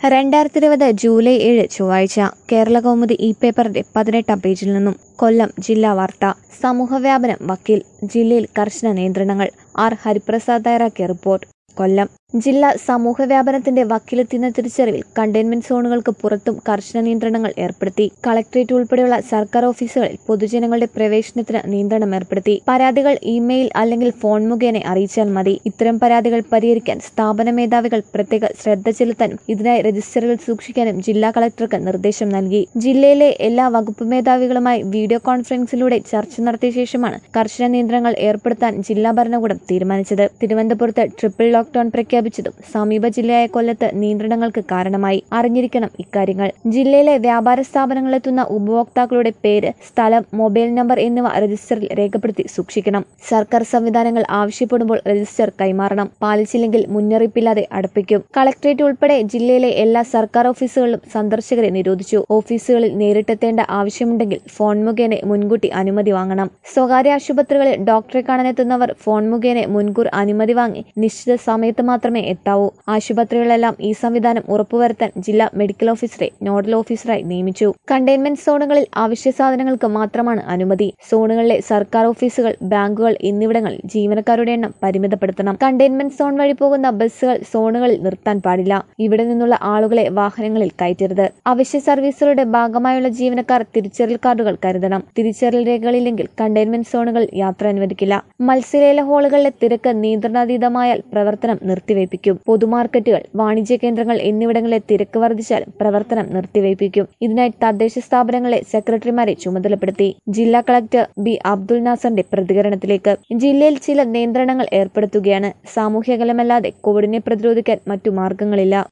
രണ്ടായിരത്തി ഇരുപത് ജൂലൈ ഏഴ് ചൊവ്വാഴ്ച കേരള കൗമുദി ഇ പേപ്പറിന്റെ പതിനെട്ടാം പേജിൽ നിന്നും കൊല്ലം ജില്ലാ വാർത്ത സമൂഹവ്യാപനം വക്കീൽ ജില്ലയിൽ കർശന നിയന്ത്രണങ്ങൾ ആർ ഹരിപ്രസാദ് തയ്യാറാക്കിയ റിപ്പോർട്ട് കൊല്ലം ജില്ലാ സമൂഹവ്യാപനത്തിന്റെ വക്കീലെത്തുന്ന തിരിച്ചറിവിൽ കണ്ടെയ്ൻമെന്റ് സോണുകൾക്ക് പുറത്തും കർശന നിയന്ത്രണങ്ങൾ ഏർപ്പെടുത്തി കളക്ടറേറ്റ് ഉൾപ്പെടെയുള്ള സർക്കാർ ഓഫീസുകളിൽ പൊതുജനങ്ങളുടെ പ്രവേശനത്തിന് നിയന്ത്രണം ഏർപ്പെടുത്തി പരാതികൾ ഇമെയിൽ അല്ലെങ്കിൽ ഫോൺ മുഖേന അറിയിച്ചാൽ മതി ഇത്തരം പരാതികൾ പരിഹരിക്കാൻ സ്ഥാപന മേധാവികൾ പ്രത്യേക ശ്രദ്ധ ചെലുത്താനും ഇതിനായി രജിസ്റ്ററുകൾ സൂക്ഷിക്കാനും ജില്ലാ കളക്ടർക്ക് നിർദ്ദേശം നൽകി ജില്ലയിലെ എല്ലാ വകുപ്പ് മേധാവികളുമായി വീഡിയോ കോൺഫറൻസിലൂടെ ചർച്ച നടത്തിയ ശേഷമാണ് കർശന നിയന്ത്രണങ്ങൾ ഏർപ്പെടുത്താൻ ജില്ലാ ഭരണകൂടം തീരുമാനിച്ചത് തിരുവനന്തപുരത്ത് ട്രിപ്പിൾ ലോക്ഡൌൺ പ്രഖ്യാപിച്ചതും സമീപ ജില്ലയായ കൊല്ലത്ത് നിയന്ത്രണങ്ങൾക്ക് കാരണമായി അറിഞ്ഞിരിക്കണം ഇക്കാര്യങ്ങൾ ജില്ലയിലെ വ്യാപാര സ്ഥാപനങ്ങളിലെത്തുന്ന ഉപഭോക്താക്കളുടെ പേര് സ്ഥലം മൊബൈൽ നമ്പർ എന്നിവ രജിസ്റ്ററിൽ രേഖപ്പെടുത്തി സൂക്ഷിക്കണം സർക്കാർ സംവിധാനങ്ങൾ ആവശ്യപ്പെടുമ്പോൾ രജിസ്റ്റർ കൈമാറണം പാലിച്ചില്ലെങ്കിൽ മുന്നറിയിപ്പില്ലാതെ അടപ്പിക്കും കളക്ടറേറ്റ് ഉൾപ്പെടെ ജില്ലയിലെ എല്ലാ സർക്കാർ ഓഫീസുകളിലും സന്ദർശകരെ നിരോധിച്ചു ഓഫീസുകളിൽ നേരിട്ടെത്തേണ്ട ആവശ്യമുണ്ടെങ്കിൽ ഫോൺ മുഖേന മുൻകൂട്ടി അനുമതി വാങ്ങണം സ്വകാര്യ ആശുപത്രികളിൽ ഡോക്ടറെ കാണാനെത്തുന്നവർ ഫോൺ മുഖേന മുൻകൂർ അനുമതി വാങ്ങി നിശ്ചിത സമയത്ത് മാത്രമേ എത്താവൂ ആശുപത്രികളെല്ലാം ഈ സംവിധാനം ഉറപ്പുവരുത്താൻ ജില്ലാ മെഡിക്കൽ ഓഫീസറെ നോഡൽ ഓഫീസറായി നിയമിച്ചു കണ്ടെയ്ൻമെന്റ് സോണുകളിൽ അവശ്യ സാധനങ്ങൾക്ക് മാത്രമാണ് അനുമതി സോണുകളിലെ സർക്കാർ ഓഫീസുകൾ ബാങ്കുകൾ എന്നിവിടങ്ങളിൽ ജീവനക്കാരുടെ എണ്ണം പരിമിതപ്പെടുത്തണം കണ്ടെയ്ൻമെന്റ് സോൺ വഴി പോകുന്ന ബസ്സുകൾ സോണുകളിൽ നിർത്താൻ പാടില്ല ഇവിടെ നിന്നുള്ള ആളുകളെ വാഹനങ്ങളിൽ കയറ്റരുത് അവശ്യ സർവീസുകളുടെ ഭാഗമായുള്ള ജീവനക്കാർ തിരിച്ചറിയൽ കാർഡുകൾ കരുതണം തിരിച്ചറിയൽ രേഖകളില്ലെങ്കിൽ കണ്ടെയ്ൻമെന്റ് സോണുകളിൽ യാത്ര അനുവദിക്കില്ല മത്സ്യലേല ഹാളുകളിലെ തിരക്ക് നിയന്ത്രണാതീതമായാൽ പ്രവർത്തനം നിർത്തിവയ്പ്പിക്കും പൊതുമാർക്കറ്റുകൾ വാണിജ്യ കേന്ദ്രങ്ങൾ എന്നിവിടങ്ങളിലെ തിരക്ക് വർദ്ധിച്ചാൽ പ്രവർത്തനം നിർത്തിവയ്പ്പിക്കും ഇതിനായി തദ്ദേശ സ്ഥാപനങ്ങളെ സെക്രട്ടറിമാരെ ചുമതലപ്പെടുത്തി ജില്ലാ കളക്ടർ ബി അബ്ദുൽ നാസറിന്റെ പ്രതികരണത്തിലേക്ക് ജില്ലയിൽ ചില നിയന്ത്രണങ്ങൾ ഏർപ്പെടുത്തുകയാണ് സാമൂഹ്യകലമല്ലാതെ കോവിഡിനെ പ്രതിരോധിക്കാൻ മറ്റു മാർഗങ്ങളില്ല